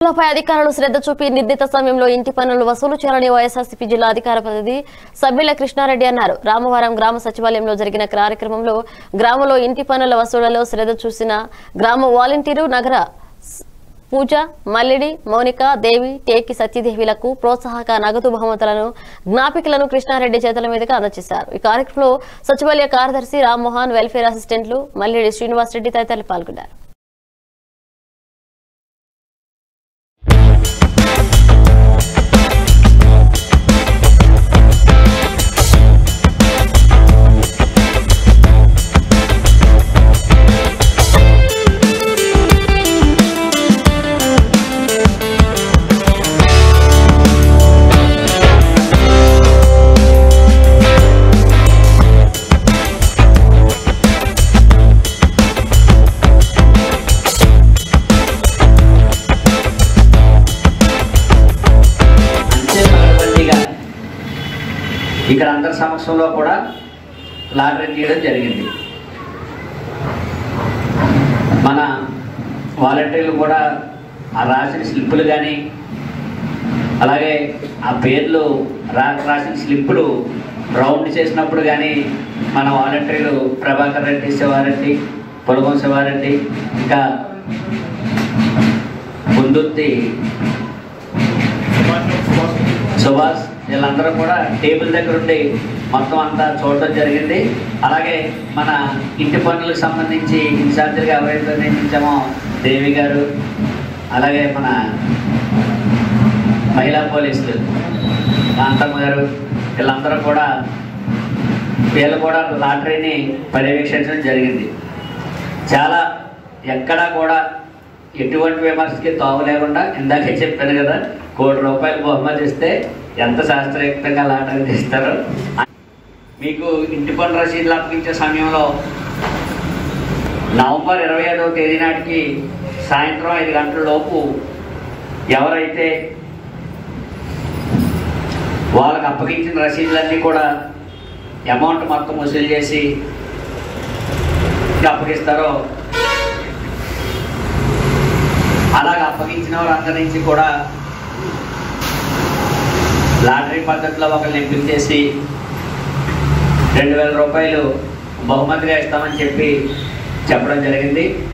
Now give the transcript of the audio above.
పై అధికారులు శ్రద్ధ చూపి నిర్ణీత సమయంలో ఇంటి పన్నులు వసూలు చేయాలని వైఎస్ఆర్సీపీ జిల్లా అధికార ప్రతినిధి సభ్యుల కృష్ణారెడ్డి అన్నారు రామవరం గ్రామ సచివాలయంలో జరిగిన కార్యక్రమంలో గ్రామంలో ఇంటి పన్నుల వసూళ్లలో శ్రద్ధ చూసిన గ్రామ వాలంటీరు నగర స్- పూజ మల్లిడి మౌనిక దేవి టేకి సత్యదేవిలకు ప్రోత్సాహక నగదు బహుమతులను జ్ఞాపికలను కృష్ణారెడ్డి చేతుల మీదుగా అందజేశారు ఈ కార్యక్రమంలో సచివాలయ కార్యదర్శి రామ్మోహన్ వెల్ఫేర్ అసిస్టెంట్లు మల్లిడి శ్రీనివాస్ రెడ్డి తదితరులు పాల్గొన్నారు అంతే పగడబందీగా ఇక్కడ అందరి సమక్షంలో కూడా లాటరీ తీయడం జరిగింది మన వాలంటీర్లు కూడా ఆ రాసిన స్లిప్పులు కానీ అలాగే ఆ పేర్లు రా రాసిన స్లిప్పులు రౌండ్ చేసినప్పుడు కానీ మన వాలంటీర్లు ప్రభాకర్ రెడ్డి శివారెడ్డి పొలగం శివారెడ్డి ఇంకా ముందుర్తి సుభాష్ వీళ్ళందరూ కూడా టేబుల్ దగ్గర ఉండి మొత్తం అంతా చూడడం జరిగింది అలాగే మన ఇంటి పనులకు సంబంధించి ఇన్ఛార్జిగా ఎవరైతే నియమించామో దేవి గారు అలాగే మన మహిళా పోలీసులు కాంతమ్మ గారు వీళ్ళందరూ కూడా వీళ్ళు కూడా లాటరీని పర్యవేక్షించడం జరిగింది చాలా ఎక్కడా కూడా ఎటువంటి విమర్శకి తావు లేకుండా ఇందాకే చెప్పాను కదా కోటి రూపాయలు బహుమతి ఇస్తే ఎంత శాస్త్రయుక్తంగా లాటరీ తీస్తారో మీకు ఇంటి పన్ను రసీదులు అప్పగించే సమయంలో నవంబర్ ఇరవై ఐదవ తేదీ నాటికి సాయంత్రం ఐదు గంటల లోపు ఎవరైతే వాళ్ళకి అప్పగించిన రసీదులన్నీ కూడా అమౌంట్ మొత్తం వసూలు చేసి అప్పగిస్తారో అలాగ అప్పగించిన వారందరి నుంచి కూడా లాటరీ పద్ధతిలో ఒకరిని ఎంపిక చేసి రెండు వేల రూపాయలు బహుమతిగా ఇస్తామని చెప్పి చెప్పడం జరిగింది